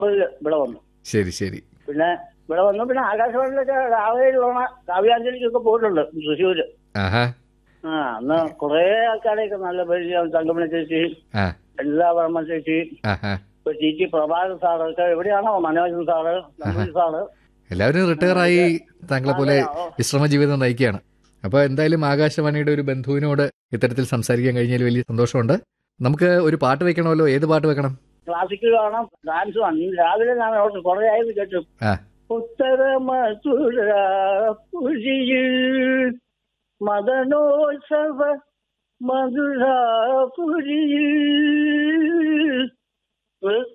ഇവിടെ വന്നു ശരി ശരി പിന്നെ ഇവിടെ വന്നു പിന്നെ ആകാശവാണിയിലൊക്കെ രാവിലെ തവണ കാവ്യാഞ്ജലിക്കൊക്കെ പോയിട്ടുണ്ട് തൃശ്ശൂര് ആഹാ ആ അന്ന് കുറേ ആൾക്കാരെയൊക്കെ നല്ല പരിചയം തങ്കമണി ചേച്ചി ആ എല്ലാ വർമ്മ ചേച്ചി ആഹാ ഇപ്പൊ ടി ടി പ്രഭാകരൻ സാറൊക്കെ എവിടെയാണോ മനോജൻ സാറ് നമ്പൂരി സാറ് എല്ലാവരും റിട്ടയർ ആയി താങ്കളെ പോലെ അതെ, ഓ. വിശ്രമ ജീവിതം നയിക്കുകയാണ് അപ്പോൾ എന്തായാലും ആകാശവാണിയുടെ ഒരു ബന്ധുവിനോട് ഇത്തരത്തിൽ സംസാരിക്കാൻ കഴിഞ്ഞാൽ വലിയ സന്തോഷമുണ്ട് നമുക്ക് ഒരു പാട്ട് വെക്കണമല്ലോ ഏത് പാട്ട് വെക്കണം ക്ലാസിക്കൽ കാണാം ഡാൻസ് കാണും ഇന്ന് രാവിലെ ഞാൻ അവിടെ കുറെ ആയത് കേട്ടു ആ ഉത്തര മധുരാപുരിയിൽ മദനോത്സവ മധുരാപുരിയിൽ